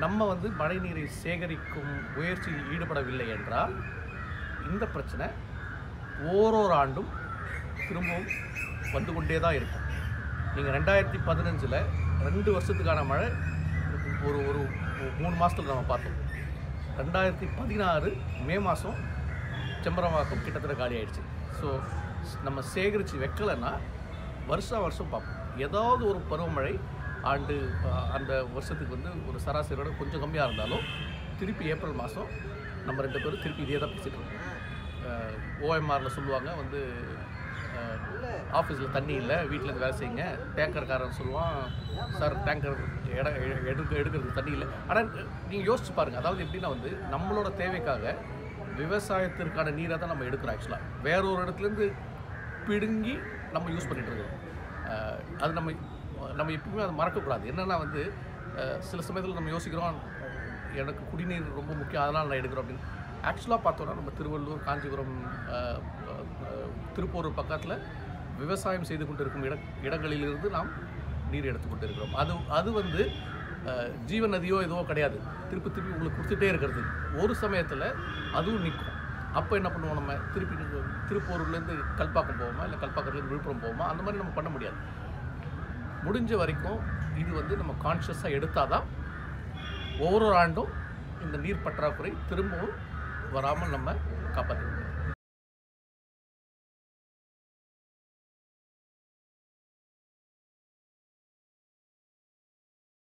நம்ம வந்து மழைநீரை சேகரிக்கும் முயற்சியில் ஈடுபடவில்லை என்றால் இந்த பிரச்சனை ஓரோரு ஆண்டும் திரும்பவும் வந்து கொண்டே தான் இருக்கும் நீங்கள் ரெண்டாயிரத்தி பதினஞ்சில் ரெண்டு வருஷத்துக்கான மழை ஒரு ஒரு மூணு மாதத்துல நம்ம பார்த்தோம் ரெண்டாயிரத்தி பதினாறு மே மாதம் செம்பரவாக்கம் கிட்டத்தட்ட காலி ஆயிடுச்சு ஸோ நம்ம சேகரித்து வைக்கலைன்னா வருஷம் வருஷம் பார்ப்போம் ஏதாவது ஒரு பருவமழை ஆண்டு அஹ், அந்த வருஷத்துக்கு வந்து ஒரு சராசரியோட கொஞ்சம் கம்மியாக இருந்தாலும் திருப்பி ஏப்ரல் மாதம் நம்ம ரெண்டு பேரும் திருப்பி இதே தான் பேசிகிட்டு இருக்கோம் ஓஎம்ஆரில் சொல்லுவாங்க வந்து ஆஃபீஸில் தண்ணி இல்லை வீட்டில் இருந்து வேலை செய்யுங்க டேங்கர்காரன் சொல்லுவான் சார் டேங்கர் எட எ- எடுக்க எடுக்கிறதுக்கு தண்ணி இல்லை ஆனால் நீங்கள் யோசிச்சு பாருங்கள் அதாவது எப்படின்னா வந்து நம்மளோட தேவைக்காக விவசாயத்திற்கான நீரை தான் நம்ம எடுக்கிறோம் ஆக்சுவலாக வேற ஒரு இடத்துலேருந்து பிடுங்கி நம்ம யூஸ் பண்ணிட்டு இருக்கோம் அஹ் அது நம்ம நம்ம எப்பவுமே அதை மறக்கக்கூடாது என்னென்னா வந்து அஹ் சில சமயத்தில் நம்ம யோசிக்கிறோம் எனக்கு குடிநீர் ரொம்ப முக்கியம் அதனால் நான் எடுக்கிறோம் அப்படின்னு ஆக்சுவலாக பார்த்தோன்னா நம்ம திருவள்ளூர் காஞ்சிபுரம் அஹ், அஹ், திருப்பூர் பக்கத்தில் விவசாயம் செய்து கொண்டிருக்கும் இட இடங்களிலிருந்து நாம் நீர் எடுத்துக்கொண்டு இருக்கிறோம் அது அது வந்து அஹ், ஜீவ நதியோ எதுவோ கிடையாது திருப்பி திருப்பி உங்களுக்கு கொடுத்துட்டே இருக்கிறது ஒரு சமயத்தில் அதுவும் நிற்கும் அப்போ என்ன பண்ணுவோம் நம்ம திருப்பி நீங்க திருப்பூர்லேருந்து கல்பாக்கம் போவோமா இல்லை கல்பாக்கத்துலேருந்து விழுப்புரம் போவோமா அந்த மாதிரி நம்ம பண்ண முடியாது முடிஞ்ச வரைக்கும் இது வந்து நம்ம கான்ஷியஸாக எடுத்தால் தான் ஒவ்வொரு ஆண்டும் இந்த நீர் பற்றாக்குறை திரும்பவும் வராமல் நம்ம காப்பாற்ற முடியும்